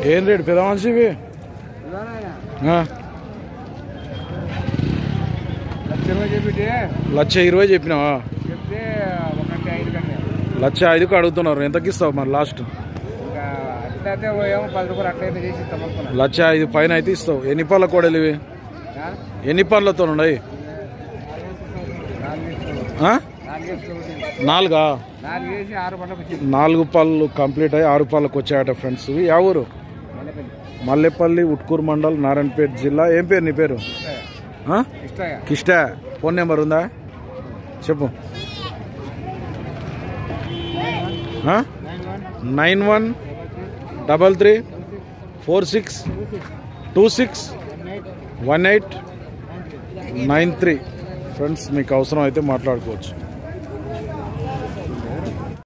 ఏం రేటు పెద్ద మనిషి ఇవి ఆ, లక్ష చెప్పితే లక్ష ఇరవై చెప్పినావా చెప్తే ఒకటి ఐదు కంటే లక్ష ఐదుకు అడుగుతున్నారు ఎంతకి ఇస్తావు మరి లాస్ట్ ఇంకా అట్లయితే ఏమో పది రూపాయలు అట్లయితే చేసి ఇస్తాం అనుకున్నా లక్ష ఐదు పైన అయితే ఇస్తావు ఎన్ని పళ్ళ కోడలు ఇవి ఆ? ఎన్ని పళ్ళతో ఉన్నాయి నాలుగు వేసుకో. ఆ? నాలుగు వేసుకో ఒకటి. నాలుగా నాలుగు వేసి ఆరు పంటకు వచ్చింది నాలుగు పళ్ళు కంప్లీట్ అయ్యి ఆరు పళ్ళకి వచ్చాయట ఫ్రెండ్స్ ఇవి యా ఊరు మల్లెపల్లి మల్లెపల్లి ఉట్కూరు మండల్ నారాయణపేట జిల్లా ఏం పేరు నీ పేరు ఆ? ఇష్టగా కిష్ట ఫోన్ నెంబర్ ఉందా చెప్పు ఆ? Nine one nine one double three four six two six one eight nine three friends మీకు అవసరం అయితే మాట్లాడుకోవచ్చు